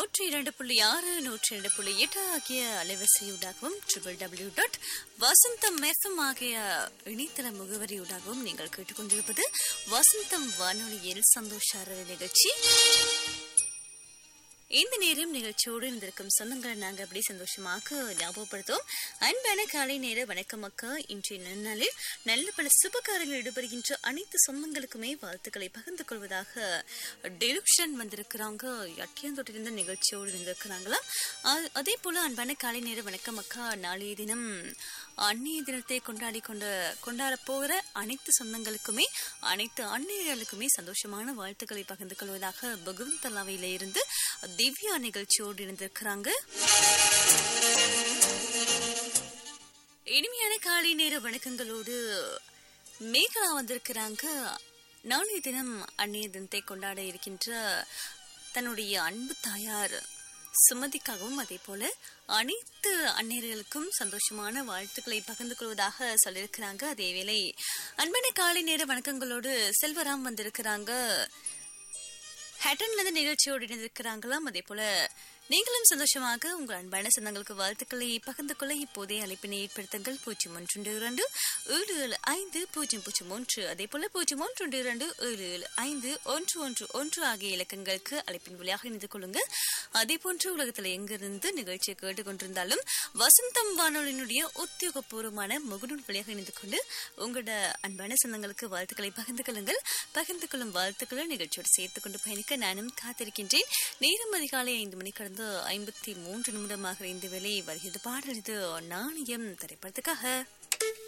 நூற்றி இரண்டு புள்ளி ஆறு நூற்றி இரண்டு புள்ளி எட்டு ஆகிய அலைவரிசையூடாகவும் triple W dot Vasantham FM ஆகிய இணையதள முகவரியூடாகவும் நீங்கள் கேட்டுக்கொண்டிருப்பது வசந்தம் வானொலியில் சந்தோஷார நிகழ்ச்சி இந்த நேரம் நிகழ்ச்சியோடு இருந்திருக்கும் சொந்தங்களை நாங்க அப்படி சந்தோஷமாக ஞாபகப்படுத்துவோம் அன்பான காலை நேர வணக்கம் அக்கா இன்றைய நன்னாளில் நல்ல பல சுபகாரங்கள் ஈடுபடுகின்ற அனைத்து சொந்தங்களுக்குமே வாழ்த்துக்களை பகிர்ந்து கொள்வதாக டெலுக்ஷன் வந்திருக்கிறாங்க அட்டியாந்தொட்டிருந்த நிகழ்ச்சியோடு இருந்திருக்கிறாங்களா அ- அதே போல அன்பான காலை நேர வணக்கம் அக்கா நாளைய தினம் அந்நிய தினத்தை கொண்டாடி கொண்ட கொண்டாட போகிற அனைத்து சொந்தங்களுக்குமே அனைத்து அன்னையர்களுக்குமே சந்தோஷமான வாழ்த்துக்களை பகிர்ந்து கொள்வதாக பகவந்தலாவையில இருந்து திவ்யா நிகழ்ச்சியோடு இருந்திருக்கிறாங்க இனிமையான காலை நேர வணக்கங்களோடு மேகலா வந்திருக்கிறாங்க நாளைய தினம் அந்நிய தினத்தை கொண்டாட இருக்கின்ற தன்னுடைய அன்பு தாயார் சுமதிக்காகவும் அதே போல அனைத்து அந்நியர்களுக்கும் சந்தோஷமான வாழ்த்துக்களை பகிர்ந்து கொள்வதாக சொல்லியிருக்கிறாங்க அதேவேளை அன்பான காலை நேர வணக்கங்களோடு செல்வராம் வந்திருக்கிறாங்க ஹேட்டன்ல இருந்து நிகழ்ச்சியோடு இணைந்திருக்கிறாங்களாம் அதே போல நீங்களும் சந்தோஷமாக உங்கள் அன்பான சொந்தங்களுக்கு வாழ்த்துக்களை பகிர்ந்து கொள்ள இப்போதே அழைப்பினை ஏற்படுத்துங்கள் பூஜ்ஜியம் ஒன்று இரண்டு ஏழு ஏழு ஐந்து பூஜ்ஜியம் பூஜ்ஜியம் ஒன்று அதே போல பூஜ்ஜியம் ஒன்று இரண்டு ஏழு ஏழு ஐந்து ஒன்று ஒன்று ஒன்று ஆகிய இலக்கங்களுக்கு அழைப்பின் வழியாக இணைந்து கொள்ளுங்க அதே போன்று உலகத்தில் எங்கிருந்து நிகழ்ச்சியை கேட்டுக்கொண்டிருந்தாலும் வசந்தம் வானொலியினுடைய உத்தியோகபூர்வமான முகநூல் வழியாக இணைந்து கொண்டு உங்களோட அன்பான சொந்தங்களுக்கு வாழ்த்துக்களை பகிர்ந்து கொள்ளுங்கள் பகிர்ந்து கொள்ளும் வாழ்த்துக்களை நிகழ்ச்சியோடு சேர்த்துக் கொண்டு பயணிக்க நானும் காத்திருக்கின்றேன் நேரம் அதிகாலை ஐந்து மணி கடந்து ஐம்பத்தி மூன்று நிமிடமாக இந்த வேலை வருகிறது பாடல் இது நாணயம் திரைப்படத்துக்காக